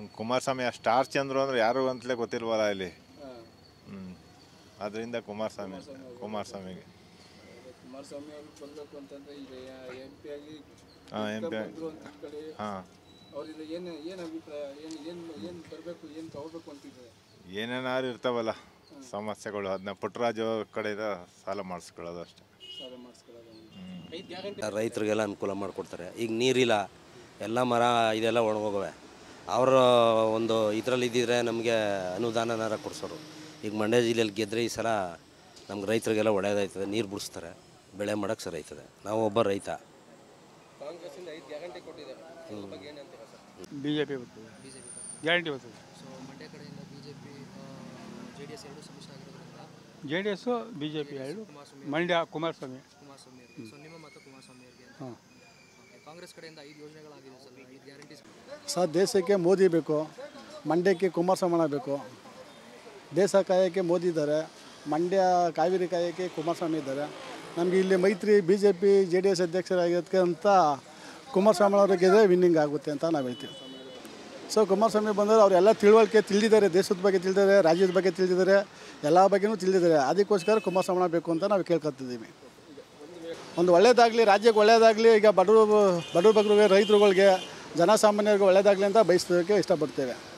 ಕುಮಾರಸ್ವಾಮಿ ಆ ಸ್ಟಾರ್ ಚಂದ್ರು ಅಂದ್ರೆ ಯಾರು ಅಂತಲೇ ಗೊತ್ತಿಲ್ವಲ್ಲ ಇಲ್ಲಿ ಹಾಂ ಹ್ಞೂ ಅದರಿಂದ ಕುಮಾರಸ್ವಾಮಿ ಕುಮಾರಸ್ವಾಮಿಗೆ ಕುಮಾರಸ್ವಾಮಿ ಅವರು ಬಂದಬೇಕು ಅಂತಂದ್ರೆ ಈಗ ಎಂ ಪಿ ಆಗಿ ಹಾಂ ಎಂ ಪಿ ಬಂದ್ರು ಅಂತ ಈ ಕಡೆ ಹಾಂ ಅವರಿಂದ ಏನು ಏನು ಅಭಿಪ್ರಾಯ ಏನು ಏನು ಏನು ಬರಬೇಕು ಏನು ತಗೋಬೇಕು ಅಂತಿದ್ದಾರೆ ಏನೇನಾದ್ರು ಇರ್ತಾವಲ್ಲ ಸಮಸ್ಯೆಗಳು ಅದನ್ನ ಪುಟ್ಟರಾಜು ಕಡೆಯಿಂದ ಸಾಲ ಮಾಡಿಸ್ಕೊಳ್ಳೋದು ಅಷ್ಟೇ ಸಾಲ ಮಾಡಿಸ್ಕೊಳ್ಳೋದು ಹ್ಞೂ ರೈತರಿಗೆಲ್ಲ ಅನುಕೂಲ ಮಾಡಿಕೊಡ್ತಾರೆ ಈಗ ನೀರಿಲ್ಲ ಎಲ್ಲ ಮರ ಇದೆಲ್ಲ ಒಣಗೋಗವೆ ಅವರ ಒಂದು ಇದರಲ್ಲಿ ಇದ್ದಿದ್ರೆ ನಮಗೆ ಅನುದಾನನಾರ ಕೊಡ್ಸೋರು ಈಗ ಮಂಡ್ಯ ಜಿಲ್ಲೆಯಲ್ಲಿ ಗೆದ್ದರೆ ಈ ಸಲ ನಮ್ಗೆ ರೈತರಿಗೆಲ್ಲ ಒಳ್ಳೆಯದಾಯ್ತದೆ ನೀರು ಬಿಡಿಸ್ತಾರೆ ಬೆಳೆ ಮಾಡೋಕ್ಕೆ ಸರಿ ಆಯ್ತದೆ ನಾವು ಒಬ್ಬ ರೈತ ಬಿ ಜೆ ಪಿ ಬರ್ತದೆ ಗ್ಯಾರಂಟಿ ಬರ್ತದೆ ಸೊ ಮಂಡ್ಯ ಕಡೆಯಿಂದ B J P J D S ಎರಡು ಸಮಿಶ್ರ ಆಗಿರೋದ್ರಿಂದ J D S B J P ಎರಡು ಮಂಡ್ಯ ಕುಮಾರಸ್ವಾಮಿ ಕುಮಾರಸ್ವಾಮಿ ಅವರಿಗೆ ಸೊ ನಿಮ್ಮ ಮತ ಕುಮಾರಸ್ವಾಮಿ ಅವರಿಗೆ ಅಂತ ಹಾಂ ಓಕೆ ಕಾಂಗ್ರೆಸ್ ಕಡೆಯಿಂದ ಐದು ಯೋಜನೆಗಳಾಗಿದೆ ಸರ್ ಐದು ಗ್ಯಾರಂಟೀಸ್ ಸರ್ ದೇಶಕ್ಕೆ ಮೋದಿ ಬೇಕು ಮಂಡ್ಯಕ್ಕೆ ಕುಮಾರಸ್ವಾಮಿ ಬೇಕು ದೇಶ ಕಾಯೋಕ್ಕೆ ಮೋದಿ ಇದ್ದಾರೆ ಮಂಡ್ಯ ಕಾವೇರಿ ಕಾಯೋಕ್ಕೆ ಕುಮಾರಸ್ವಾಮಿ ಇದ್ದಾರೆ ನಮಗೆ ಇಲ್ಲಿ ಮೈತ್ರಿ B J P J D S ಅಧ್ಯಕ್ಷರಾಗಿದ್ದಕ್ಕೆ ಅಂತ ಕುಮಾರಸ್ವಾಮಿ ಅವರು ಗೆದ್ರೆ ವಿನ್ನಿಂಗ್ ಆಗುತ್ತೆ ಅಂತ ನಾವು ಹೇಳ್ತೀವಿ ಸೊ ಕುಮಾರಸ್ವಾಮಿ ಬಂದರೆ ಅವರೆಲ್ಲ ತಿಳುವಳಿಕೆ ತಿಳಿದಿದ್ದಾರೆ ದೇಶದ ಬಗ್ಗೆ ತಿಳಿದಿದ್ದಾರೆ ರಾಜ್ಯದ ಬಗ್ಗೆ ತಿಳಿದಿದ್ದಾರೆ ಎಲ್ಲ ಬಗ್ಗೆನೂ ತಿಳಿದಿದ್ದಾರೆ ಅದಕ್ಕೋಸ್ಕರ ಕುಮಾರಸ್ವಾಮಿ ಬೇಕು ಅಂತ ನಾವು ಕೇಳ್ಕೊತಿದ್ದೀವಿ ಒಂದು ಒಳ್ಳೇದಾಗಲಿ ರಾಜ್ಯಕ್ಕೆ ಒಳ್ಳೇದಾಗಲಿ ಈಗ ಬಡವರು ಬಡವ್ರ ಬಗ್ಗರಿಗೆ ರೈತರುಗಳಿಗೆ ಜನಸಾಮಾನ್ಯರಿಗೆ ಒಳ್ಳೇದಾಗಲಿ ಅಂತ ಬಯಸೋದಕ್ಕೆ ಇಷ್ಟಪಡ್ತೇವೆ